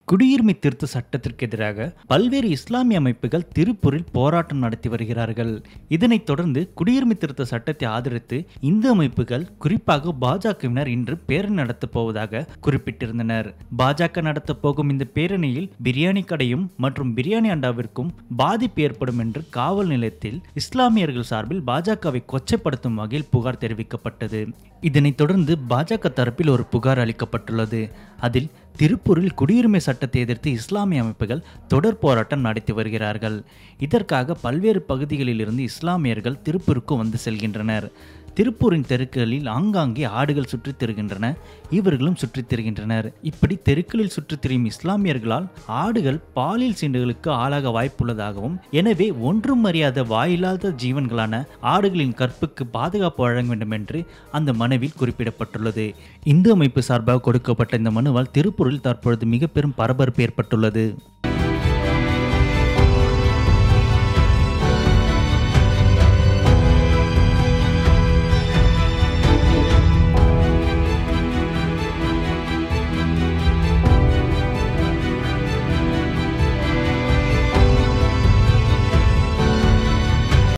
குடியுரிமை திருத்த சட்டத்திற்கு எதிராக பல்வேறு இஸ்லாமிய அமைப்புகள் திருப்பூரில் போராட்டம் நடத்தி வருகிறார்கள் இதனைத் தொடர்ந்து குடியுரிமை திருத்த சட்டத்தை ஆதரித்து இந்து அமைப்புகள் குறிப்பாக பாஜகவினர் இன்று பேரணி நடத்தப் போவதாக குறிப்பிட்டிருந்தனர் பாஜக நடத்தப் போகும் இந்த பேரணியில் பிரியாணி கடையும் மற்றும் பிரியாணி அண்டாவிற்கும் பாதிப்பு ஏற்படும் என்று காவல் நிலையத்தில் இஸ்லாமியர்கள் சார்பில் பாஜகவை கொச்சைப்படுத்தும் வகையில் புகார் தெரிவிக்கப்பட்டது இதனைத் தொடர்ந்து பாஜக தரப்பில் ஒரு புகார் அளிக்கப்பட்டுள்ளது அதில் திருப்பூரில் குடியுரிமை சட்டத்தை எதிர்த்து இஸ்லாமிய அமைப்புகள் தொடர் போராட்டம் நடத்தி வருகிறார்கள் இதற்காக பல்வேறு பகுதிகளிலிருந்து இஸ்லாமியர்கள் திருப்பூருக்கு வந்து செல்கின்றனர் திருப்பூரின் தெருக்களில் ஆங்காங்கே ஆடுகள் சுற்றித் திரிகின்றன இவர்களும் சுற்றித் திரிகின்றனர் இப்படி தெருக்களில் சுற்றித் திரியும் இஸ்லாமியர்களால் ஆடுகள் பாலியல் சீண்டுகளுக்கு ஆளாக வாய்ப்புள்ளதாகவும் எனவே ஒன்றும் அறியாத வாயில்லாத ஜீவன்களான ஆடுகளின் கற்புக்கு பாதுகாப்பு வழங்க வேண்டும் என்று அந்த மனுவில் குறிப்பிடப்பட்டுள்ளது இந்து அமைப்பு சார்பாக கொடுக்கப்பட்ட இந்த மனுவால் திருப்பூரில் தற்பொழுது மிக பெரும் பரபரப்பு ஏற்பட்டுள்ளது